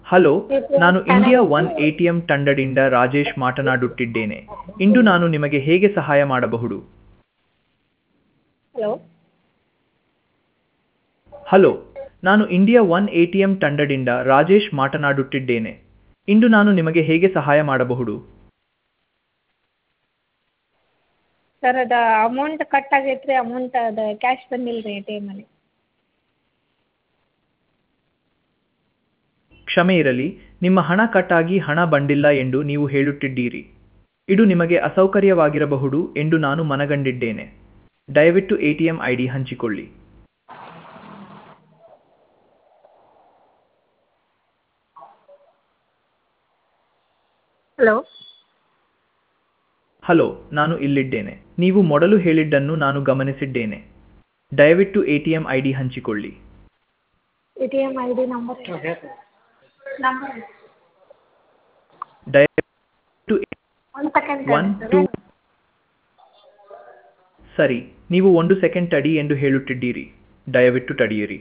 hello ನಾನು India one A T M ತಂಡದಿಂದ ರಾಜೇಶ್ ಮಾತನಾಡುತ್ತಿದ್ದೇನೆ ಇಂದು ನಾನು ನಿಮಗೆ ಹೇಗೆ ಸಹಾಯ ಮಾಡಬಹುದು ಹಲೋ ಹಲೋ ನಾನು India one A T M ತಂಡದಿಂದ ರಾಜೇಶ್ ಮಾತನಾಡುತ್ತಿದ್ದೇನೆ ಇಂದು ನಾನು ನಿಮಗೆ ಹೇಗೆ ಸಹಾಯ ಮಾಡಬಹುದು ಸರ್ ಅದು ಅಮೌಂಟ್ ಕಟ್ ಆಗೈತೆ ರೀ ಅಮೌಂಟ್ ಅದು ಕ್ಯಾಶ್ ಬಂದಿಲ್ಲ ರೀ ಎ ಟಿ ಎಮ್ಮಲ್ಲಿ ಕ್ಷಮೆ ಇರಲಿ ನಿಮ್ಮ ಹಣ ಕಟ್ಟಾಗಿ ಹಣ ಬಂದಿಲ್ಲ ಎಂದು ನೀವು ಹೇಳುತ್ತಿದ್ದೀರಿ ಇದು ನಿಮಗೆ ಅಸೌಕರ್ಯವಾಗಿರಬಹುದು ಎಂದು ನಾನು ಮನಗಂಡಿದ್ದೇನೆ ದಯವಿಟ್ಟು A T M I D ಹಂಚಿಕೊಳ್ಳಿ ಹಲೋ ಹಲೋ ನಾನು ಇಲ್ಲಿದ್ದೇನೆ ನೀವು ಮೊದಲು ಹೇಳಿದ್ದನ್ನು ನಾನು ಗಮನಿಸಿದ್ದೇನೆ ದಯವಿಟ್ಟು A T M I D ಹಂಚಿಕೊಳ್ಳಿ A T M I D number number ದಯವಿಟ್ಟು ಒಂದು ಸೆಕೆಂಡ್ ಒನ್ ಟೂ ಸರಿ ನೀವು ಒಂದು ಸೆಕೆಂಡ್ ತಡಿ ಎಂದು ಹೇಳುತ್ತಿದ್ದೀರಿ ದಯವಿಟ್ಟು ತಡೆಯಿರಿ